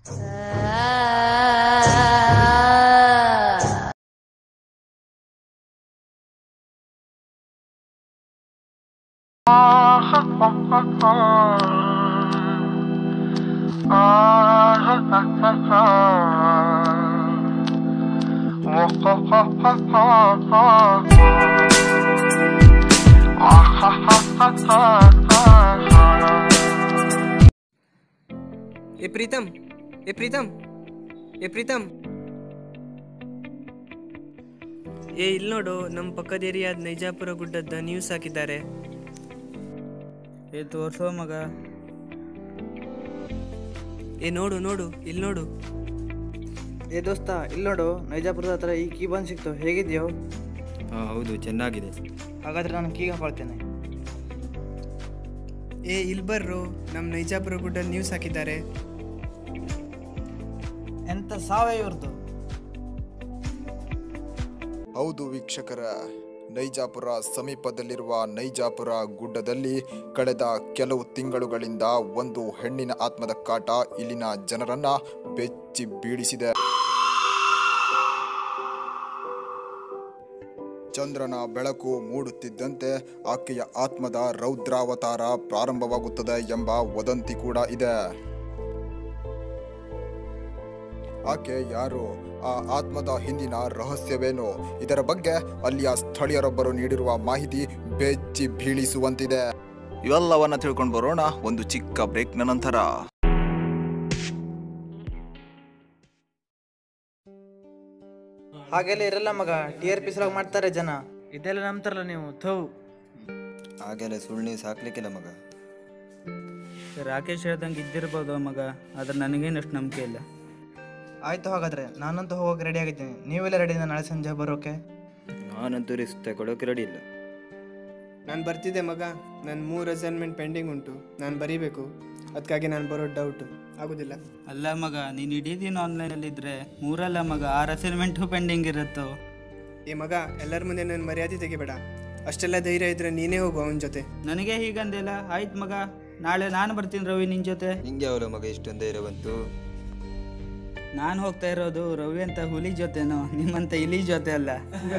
ए प्रीतम ए प्रीತಮ್ ಏ ಪ್ರೀತಮ್ ಏ ಇಲ್ಲಿ ನೋಡು ನಮ್ಮ ಪಕ್ಕದ ಏರಿಯಾದ ನೈಜಾಪುರ ಗುಡ್ಡದ ನ್ಯೂಸ್ ಹಾಕಿದ್ದಾರೆ ಏ ತೋರ್ಸೋ ಮಗ ಏ ನೋಡು ನೋಡು ಇಲ್ಲಿ ನೋಡು ಏ ದೋಸ್ತ ಇಲ್ಲಿ ನೋಡು ನೈಜಾಪುರದ ಹತ್ರ ಈ ಕೀ ಬಂದು ಸಿಕ್ತು ಹೇಗಿದ್ಯೋ ಹಾಂ ಹೌದು ಚೆನ್ನಾಗಿದೆ ಹಾಗಾದ್ರೆ ನಾನು ಕೀ ಹಾಕೊಳ್ತೇನೆ ಏ ಇಲ್ಲಿ ಬರ್ರು ನಮ್ಮ ನೈಜಾಪುರ ಗುಡ್ಡದ ನ್ಯೂಸ್ ಹಾಕಿದ್ದಾರೆ ಎಂತ ಸಾವೇ ಇವ್ರದ್ದು ಹೌದು ವೀಕ್ಷಕರ ನೈಜಾಪುರ ಸಮೀಪದಲ್ಲಿರುವ ನೈಜಾಪುರ ಗುಡ್ಡದಲ್ಲಿ ಕಳೆದ ಕೆಲವು ತಿಂಗಳುಗಳಿಂದ ಒಂದು ಹೆಣ್ಣಿನ ಆತ್ಮದ ಕಾಟ ಇಲ್ಲಿನ ಜನರನ್ನ ಬೆಚ್ಚಿ ಬೀಳಿಸಿದೆ ಚಂದ್ರನ ಬೆಳಕು ಮೂಡುತ್ತಿದ್ದಂತೆ ಆಕೆಯ ಆತ್ಮದ ರೌದ್ರಾವತಾರ ಪ್ರಾರಂಭವಾಗುತ್ತದೆ ಎಂಬ ವದಂತಿ ಕೂಡ ಇದೆ ಆಕೆ ಯಾರು ಆ ಆತ್ಮದ ಹಿಂದಿನ ರಹಸ್ಯವೇನು ಇದರ ಬಗ್ಗೆ ಅಲ್ಲಿಯ ಸ್ಥಳೀಯರೊಬ್ಬರು ನೀಡಿರುವ ಮಾಹಿತಿ ಬೆಚ್ಚಿ ಬೀಳಿಸುವಂತಿದೆ ಇವೆಲ್ಲವನ್ನ ತಿಳ್ಕೊಂಡು ಬರೋಣ ಒಂದು ಚಿಕ್ಕ ಬ್ರೇಕ್ನ ನಂತರ ಹಾಗೆಲ್ಲ ಇರಲ್ಲ ಮಗ ಟಿ ಆರ್ ಪಿ ಸಲುವಾಗಿ ಮಾಡ್ತಾರೆ ಜನ ಇದೆಲ್ಲ ನಂಬ್ತಾರಲ್ಲ ನೀವು ಥೂ ಹಾಗೆಲ್ಲ ಸುಳ್ಳು ನ್ಯೂಸ್ ಹಾಕ್ಲಿಕ್ಕಿಲ್ಲ ಮಗ ರಾಕೇಶ್ ಹೇಳ್ದಂಗೆ ಇದ್ದಿರ್ಬೋದು ಮಗ ಆದ್ರೆ ನನಗೇನಷ್ಟು ನಂಬಿಕೆ ಇಲ್ಲ ಆಯ್ತು ಹಾಗಾದ್ರೆ ನಾನಂತೂ ಹೋಗಕ್ಕೆ ರೆಡಿ ಆಗಿದ್ದೀನಿ ನೀವೆಲ್ಲ ರೆಡಿ ನಾಳೆ ಸಂಜೆ ಬರೋಕೆ ನಾನಂತೂ ರಿಸ್ಕ್ ತಗೊಳ್ಳೋಕೆ ರೆಡಿ ಇಲ್ಲ ನಾನು ಬರ್ತಿದ್ದೆ ಮಗ ನನ್ನ ಮೂರು ಅಸೈನ್ಮೆಂಟ್ ಪೆಂಡಿಂಗ್ ಉಂಟು ನಾನು ಬರೀಬೇಕು ಅದಕ್ಕಾಗಿ ನಾನು ಬರೋ ಡೌಟು ಆಗೋದಿಲ್ಲ ಅಲ್ಲ ಮಗ ನೀನು ಇಡೀ ದಿನ ಆನ್ಲೈನಲ್ಲಿ ಇದ್ರೆ ಮೂರಲ್ಲ ಮಗ ಆರು ಅಸೈನ್ಮೆಂಟು ಪೆಂಡಿಂಗ್ ಇರುತ್ತೋ ಏ ಮಗ ಎಲ್ಲರ ಮುಂದೆ ನನ್ನ ಮರ್ಯಾದೆ ತೆಗಿಬೇಡ ಅಷ್ಟೆಲ್ಲ ಧೈರ್ಯ ಇದ್ರೆ ನೀನೇ ಹೋಗು ಅವನ ಜೊತೆ ನನಗೆ ಹೀಗಂದಿಲ್ಲ ಆಯ್ತು ಮಗ ನಾಳೆ ನಾನು ಬರ್ತೀನಿ ರವಿ ನಿನ್ನ ಜೊತೆ ನಿಂಗೆ ಅವಳು ಮಗ ಇಷ್ಟೊಂದು ಧೈರ್ಯ ಬಂತು ನಾನು ಹೋಗ್ತಾ ಇರೋದು ರವಿ ಅಂತ ಹುಲಿ ಜೊತೆನೋ ನಿಮ್ಮಂತ ಇಲಿ ಜೊತೆ ಅಲ್ಲ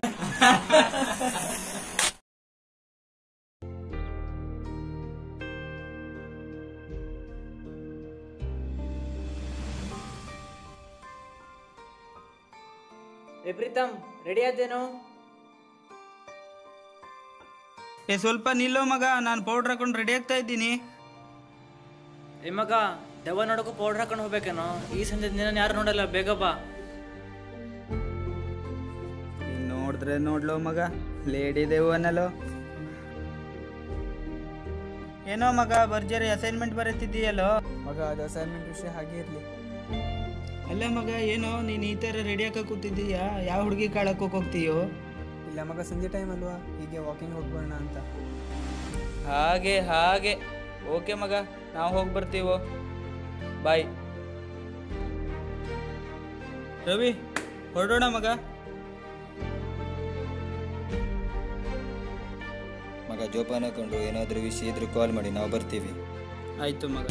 ಏ ಪ್ರೀತಮ್ ರೆಡಿ ಆದ್ದೇನು ಏ ಸ್ವಲ್ಪ ನಿಲ್ಲೋ ಮಗ ನಾನು ಪೌಡ್ರ್ ಹಾಕೊಂಡು ರೆಡಿ ಆಗ್ತಾ ಇದ್ದೀನಿ ಏ ಮಗ ದೆವ್ವ ನೋಡೋಕೆ ಪೌಡ್ರ್ ಹಾಕೊಂಡು ಹೋಗ್ಬೇಕೇನೋ ಈ ಸಂಜೆ ದಿನ ಯಾರು ನೋಡಲ್ಲ ಬೇಗ ಬಾ ನೀನ್ ನೋಡಿದ್ರೆ ನೋಡ್ಲೋ ಮಗ ಲೇಡಿ ದೇವನಲ್ಲೋ ಏನೋ ಮಗ ಭರ್ಜರಿ ಅಸೈನ್ಮೆಂಟ್ ಬರೀತಿದ್ದೀಯಲ್ಲೋ ಮಗ ಅದು ಅಸೈನ್ಮೆಂಟ್ ವಿಷಯ ಹಾಗೆ ಇರಲಿ ಅಲ್ಲ ಮಗ ಏನೋ ನೀನು ಈ ಥರ ರೆಡಿ ಹಾಕ ಕೂತಿದ್ದೀಯಾ ಯಾವ ಹುಡುಗಿ ಕಾಳಕ್ಕೆ ಹೋಗ್ತೀಯೋ ಇಲ್ಲ ಮಗ ಸಂಜೆ ಟೈಮ್ ಅಲ್ವಾ ಹೀಗೆ ವಾಕಿಂಗ್ ಹೋಗ್ಬೋಣ ಅಂತ ಹಾಗೆ ಹಾಗೆ ಓಕೆ ಮಗ ನಾವು ಹೋಗಿ ಬರ್ತೀವೋ ಬಾಯ್ ರವಿ ಹೊರಡೋಣ ಮಗ ಮಗ ಜೋಪಾನ ಹಾಕೊಂಡು ಏನಾದರೂ ವಿಷಯ ಇದ್ರೆ ಕಾಲ್ ಮಾಡಿ ನಾವು ಬರ್ತೀವಿ ಆಯ್ತು ಮಗ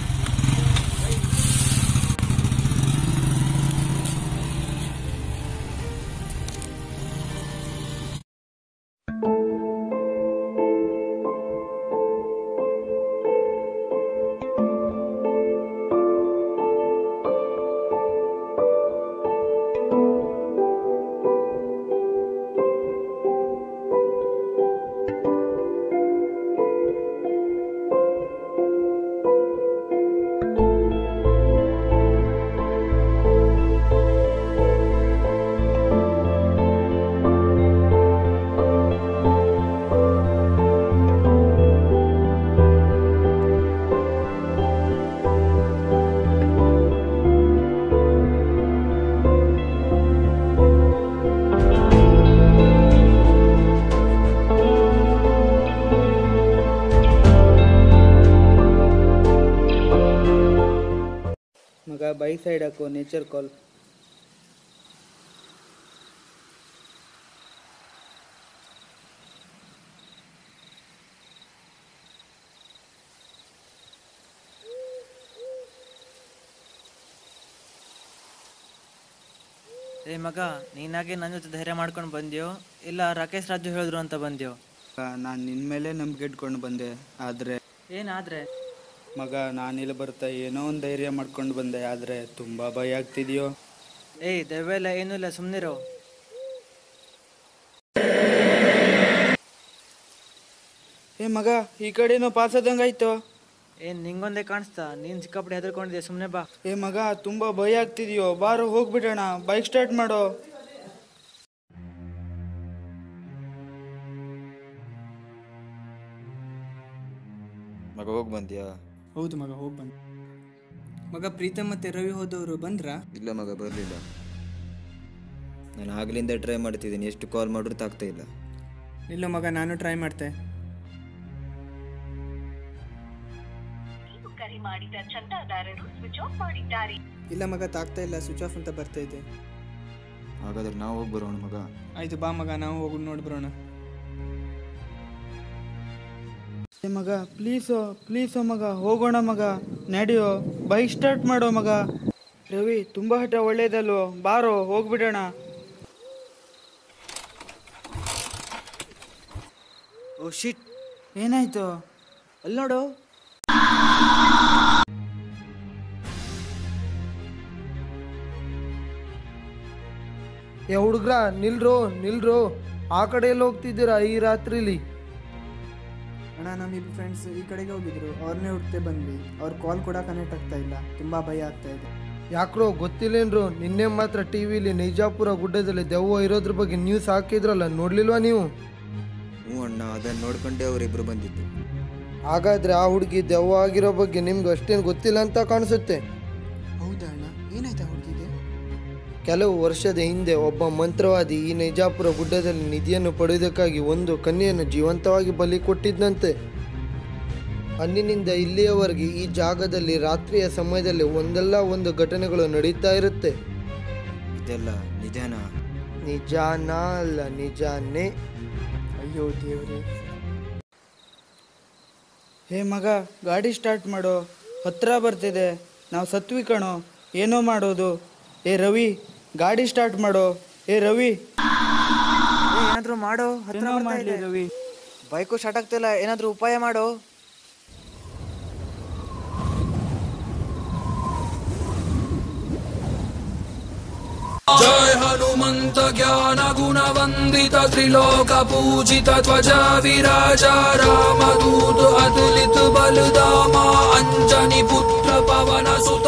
ಮಗ ಬೈಕ್ ಸೈಡ್ ಹಾಕು ನೇಚರ್ ಕಾಲ್ ಏ ಮಗ ನೀನಾಗೆ ನನ್ನ ಜೊತೆ ಧೈರ್ಯ ಮಾಡ್ಕೊಂಡು ಬಂದ್ಯೋ ಇಲ್ಲ ರಾಕೇಶ್ ರಾಜು ಹೇಳಿದ್ರು ಅಂತ ಬಂದ್ಯೋ ನಾನು ನಿನ್ನ ಮೇಲೆ ನಂಬಿಕೆ ಇಟ್ಕೊಂಡು ಬಂದೆ ಆದರೆ ಏನಾದ್ರೆ ಮಗ ನಾನಿಲ್ಲಿ ಬರ್ತಾ ಏನೋ ಒಂದು ಧೈರ್ಯ ಮಾಡ್ಕೊಂಡು ಬಂದೆ ಆದರೆ ತುಂಬ ಭಯ ಆಗ್ತಿದೆಯೋ ಏಯ್ ದೆವ್ವೆಲ್ಲ ಏನೂ ಇಲ್ಲ ಸುಮ್ಮನಿರೋ ಏ ಮಗ ಈ ಕಡೆನೋ ಪಾಸ್ ಆದಂಗೆ ಆಯ್ತು ಏನ್ ನಿಂಗೊಂದೇ ಕಾಣಿಸ್ತಾ ನೀನ್ ಸಿಕ್ಕಾಪಟ್ಟೆ ಹೆದರ್ಕೊಂಡಿದ್ಯಾ ಸುಮ್ಮನೆ ಬಾ ಏ ಮಗ ತುಂಬ ಭಯ ಆಗ್ತಿದೆಯೋ ಬಾರೋ ಹೋಗ್ಬಿಡೋಣ ಬೈಕ್ ಸ್ಟಾರ್ಟ್ ಮಾಡೋ ಮಗ ಹೋಗಿ ಬಂದ್ಯಾ ಹೌದು ಮಗ ಹೋಗಿ ಬಂದು ಮಗ ಪ್ರೀತಮ್ ಮತ್ತು ರವಿ ಹೋದವರು ಬಂದ್ರಾ ಇಲ್ಲ ಮಗ ಬರಲಿಲ್ಲ ನಾನು ಆಗ್ಲಿಂದ ಟ್ರೈ ಮಾಡ್ತಿದ್ದೀನಿ ಎಷ್ಟು ಕಾಲ್ ಮಾಡಿದ್ರು ತಾಗ್ತಾ ಇಲ್ಲ ಇಲ್ಲ ಮಗ ನಾನು ಟ್ರೈ ಮಾಡ್ತೆ ಕರೆ ಮಾಡಿದ ಚಂದಾದಾರರು ಸ್ವಿಚ್ ಆಫ್ ಮಾಡಿದ್ದಾರೆ ಇಲ್ಲ ಮಗ ತಾಗ್ತಾ ಇಲ್ಲ ಸ್ವಿಚ್ ಆಫ್ ಅಂತ ಬರ್ತಾ ಇದೆ ಹಾಗಾದ್ರೆ ನಾವು ಹೋಗಿ ಬರೋಣ ಮಗ ಆಯ್ತು ಬಾ ಮಗ ನಾವು ಹೋಗಿ ನೋಡಿ ಬರೋಣ ಏ ಮಗ ಪ್ಲೀಸು ಪ್ಲೀಸು ಮಗ ಹೋಗೋಣ ಮಗ ನಡೆಯೋ ಬೈಕ್ ಸ್ಟಾರ್ಟ್ ಮಾಡೋ ಮಗ ರವಿ ತುಂಬ ಹಠ ಒಳ್ಳೇದಲ್ವೋ ಬಾರೋ ಹೋಗ್ಬಿಡೋಣ ಓ ಶಿಟ್ ಏನಾಯ್ತು ಅಲ್ಲಿ ನೋಡು ಏ ಹುಡುಗ್ರ ನಿಲ್ರೋ ನಿಲ್ರೋ ಆ ಕಡೆ ಎಲ್ಲ ಹೋಗ್ತಿದ್ದೀರಾ ಈ ರಾತ್ರಿಲಿ ಅಣ್ಣ ನಮ್ಮಿಬ್ಬರು ಫ್ರೆಂಡ್ಸ್ ಈ ಕಡೆಗೆ ಹೋಗಿದ್ರು ಅವ್ರನ್ನೇ ಹುಡ್ತೆ ಬಂದ್ವಿ ಅವ್ರ ಕಾಲ್ ಕೂಡ ಕನೆಕ್ಟ್ ಆಗ್ತಾ ಇಲ್ಲ ತುಂಬ ಭಯ ಆಗ್ತಾ ಇದೆ ಯಾಕ್ರೋ ಗೊತ್ತಿಲ್ಲೇನ್ರೋ ನಿನ್ನೆ ಮಾತ್ರ ಟಿ ವಿಲಿ ನೈಜಾಪುರ ಗುಡ್ಡದಲ್ಲಿ ದೆವ್ವ ಇರೋದ್ರ ಬಗ್ಗೆ ನ್ಯೂಸ್ ಹಾಕಿದ್ರಲ್ಲ ನೋಡ್ಲಿಲ್ವಾ ನೀವು ಹ್ಞೂ ಅಣ್ಣ ಅದನ್ನು ನೋಡ್ಕೊಂಡೆ ಅವರಿಬ್ಬರು ಬಂದಿದ್ದು ಹಾಗಾದ್ರೆ ಆ ಹುಡುಗಿ ದೆವ್ವ ಆಗಿರೋ ಬಗ್ಗೆ ನಿಮ್ಗೆ ಅಷ್ಟೇನು ಗೊತ್ತಿಲ್ಲ ಅಂತ ಕಾಣಿಸುತ್ತೆ ಹೌದಾ ಅಣ್ಣ ಏನಾಯ್ತಾ ಹುಡುಗಿಗೆ ಕೆಲವು ವರ್ಷದ ಹಿಂದೆ ಒಬ್ಬ ಮಂತ್ರವಾದಿ ಈ ನೈಜಾಪುರ ಗುಡ್ಡದಲ್ಲಿ ನಿಧಿಯನ್ನು ಪಡೆಯುವುದಕ್ಕಾಗಿ ಒಂದು ಕನ್ಯೆಯನ್ನು ಜೀವಂತವಾಗಿ ಬಲಿ ಕೊಟ್ಟಿದ್ದಂತೆ ಅಂದಿನಿಂದ ಇಲ್ಲಿಯವರೆಗೆ ಈ ಜಾಗದಲ್ಲಿ ರಾತ್ರಿಯ ಸಮಯದಲ್ಲಿ ಒಂದಲ್ಲ ಒಂದು ಘಟನೆಗಳು ನಡೀತಾ ಇರುತ್ತೆ ಇದೆಲ್ಲ ನಿಜನಾ ನಿಜಾನ ಅಲ್ಲ ನಿಜಾನೇ ಅಯ್ಯೋ ದೇವ್ರೆ ಹೇ ಮಗ ಗಾಡಿ ಸ್ಟಾರ್ಟ್ ಮಾಡೋ ಹತ್ರ ಬರ್ತಿದೆ ನಾವು ಸತ್ವಿ ಕಣೋ ಏನೋ ಮಾಡೋದು ಏ ರವಿ ಗಾಡಿ ಸ್ಟಾರ್ಟ್ ಮಾಡೋ ಏ ರವಿ ಏ, ಏನಾದ್ರೂ ಮಾಡೋ ಹತ್ರ ಏನೋ ಬರ್ತಾ ಮಾಡಲಿ ಇದೆ. ರವಿ ಬೈಕು ಸ್ಟಾರ್ಟ್ ಆಗ್ತಿಲ್ಲ ಏನಾದ್ರೂ ಉಪಾಯ ಮಾಡೋ जय हनुमन्त ज्ञान गुणवन्दित त्रिलोक पूजित ध्वजा विराजा रामदूत अतुलित बलदामा अञ्जनि पुत्र पवन सुत